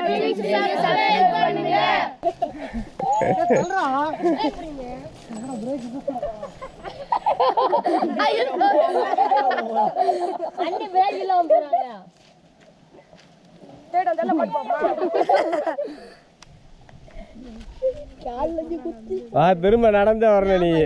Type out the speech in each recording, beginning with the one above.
அண்ணி பேக் இல்லாம போறாங்க வா திரும்ப நடந்தே வரணும் நீ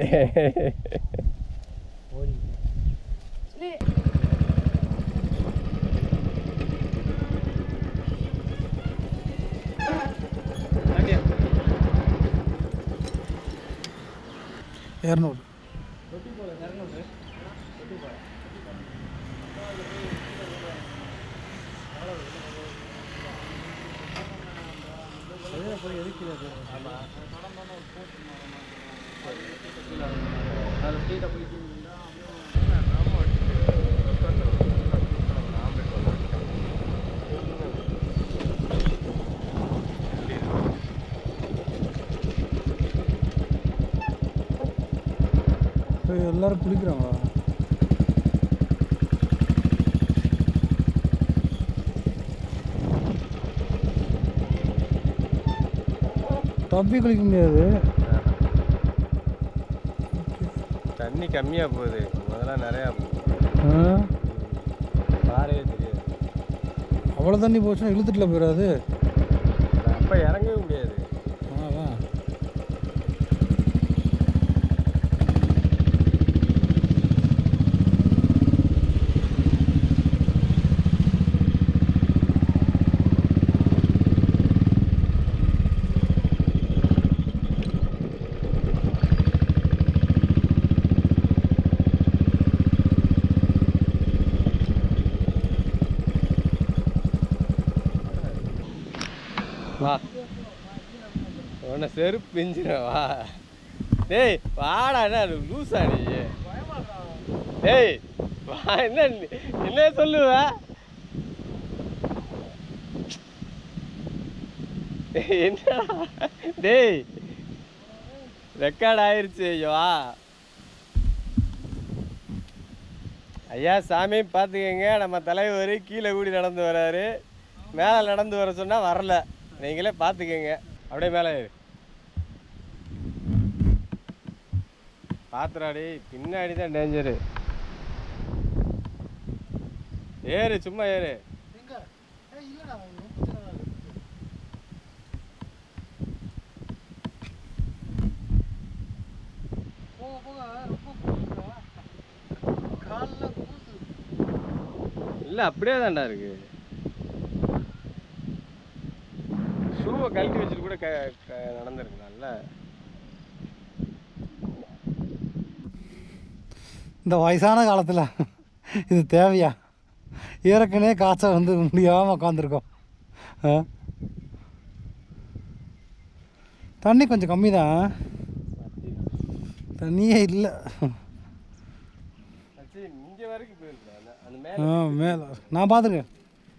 இரநூறு ஏய், எல்லாரும் பிடிக்கிறாங்களா தப்பி குளிக்க முடியாது தண்ணி கம்மியா போகுது முதல்ல நிறையா போகுது ஆ? பாறையே தெரியாது அவ்வளோ தண்ணி போச்சுன்னா இழுத்துட்டுல போயிடாது அப்ப இறங்கவே முடியாது அதான் வா உன்னை செருப்பு பிஞ்சிடும் வா டேய் வாடா என்ன லூசா நீ டேய் வா என்ன நீ- என்ன சொல்லுவ என்ன டேய் ரெக்கார்ட் ஆயிருச்சு ஐயோ வா ஐயா சாமி பார்த்துக்கங்க நம்ம தலைவர் கீழே கூடி நடந்து வராரு மேலே நடந்து வர சொன்னால் வரல நீங்களே பார்த்துக்கங்க அப்படியே மேலே ஏறு பார்த்துடாடி பின்னாடி தான் டேஞ்சரு ஏறு சும்மா ஏறு இல்லை அப்படியே தான்டா இருக்கு ஷூவை கழட்டி வச்சுட்டு கூட க க- நடந்திருக்கலாம்ல இந்த வயசான காலத்தில் இது தேவையா ஏற்கனவே காய்ச்சல் வந்து முடியாமல் உட்காந்துருக்கோம் ஆ தண்ணி கொஞ்சம் கம்மி தான் தண்ணியே இல்லை சரி இங்கே வரைக்கும் போயிருக்கேன் அந்த- அந்த ஆ மேலே மேலே நான் பார்த்துருக்கேன்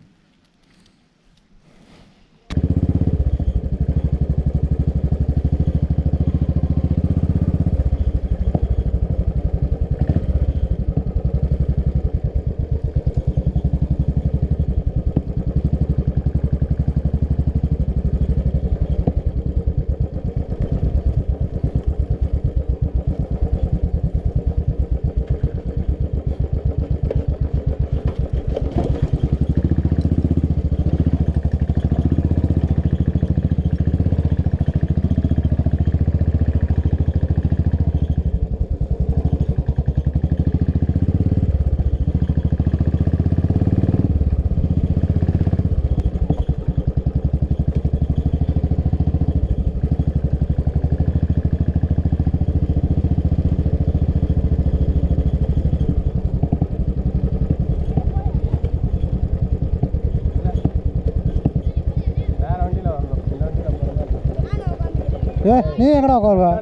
வேற வண்டியில் வரணும் இந்த வண்டியில் போகிறதா ஏ நீ எங்கடா உட்காருவா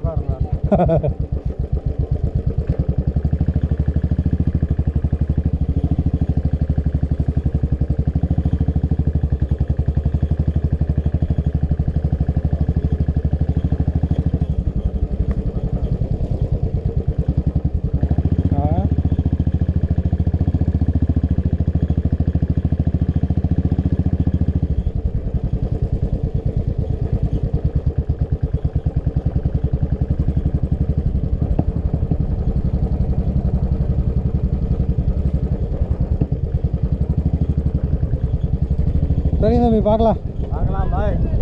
ஆ சரி தம்பி பார்க்கலாம் பார்க்கலாம் பாய்